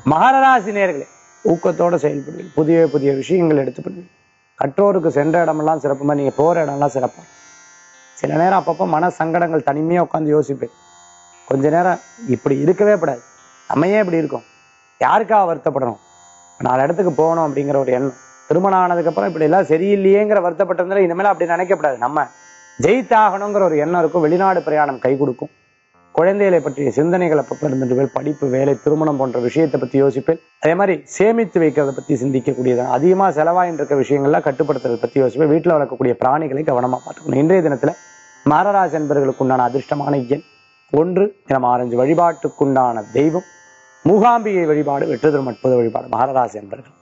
மகரராசி நேர்களே ஊக்கத்தோட செயல்படுவீங்க புதிய புதிய விஷயங்கள் எடுத்து பண்ணுவீங்க கற்றோருக்கு சென்ற இடமெல்லாம் சிறப்புமா நீங்க போற இடம்லாம் சிறப்பா சில நேரம் அப்பப்போ மன சங்கடங்கள் தனிமையா உட்காந்து யோசிப்பேன் கொஞ்ச நேரம் இப்படி இருக்கவே கூடாது நம்ம ஏன் இப்படி இருக்கோம் யாருக்காக வருத்தப்படணும் நாலு இடத்துக்கு போகணும் அப்படிங்கிற ஒரு எண்ணம் திருமணம் ஆனதுக்கப்புறம் இப்படி எல்லாம் சரியில்லையேங்கிற வருத்தப்பட்டிருந்தாலும் இனிமேல் அப்படி நினைக்கக்கூடாது நம்ம ஜெயித்தாகணுங்கிற ஒரு எண்ணம் இருக்கும் வெளிநாடு பிரயாணம் கை கொடுக்கும் குழந்தைகளை பற்றிய சிந்தனைகளை அப்பப்போ இருந்துட்டு படிப்பு வேலை திருமணம் போன்ற விஷயத்தை பத்தி என்பேன் அதே மாதிரி சேமித்து வைக்கிறத பத்தி சிந்திக்கக்கூடியது அதிகமா செலவாயின்னு இருக்க விஷயங்கள்லாம் கட்டுப்படுத்துறதை பத்தி யோசிப்பேன் வீட்டில் வளர்க்கக்கூடிய பிராணிகளை கவனமா பார்த்துக்கணும் இன்றைய தினத்துல மகராஜ் என்பவர்களுக்கு உண்டான அதிர்ஷ்டமான எண் ஒன்று நிறம் ஆரஞ்சு வழிபாட்டுக்குண்டான தெய்வம் மூகாம்பிகை வழிபாடு வெற்றி தரும் அற்புத வழிபாடு மகராஜ் என்பர்கள்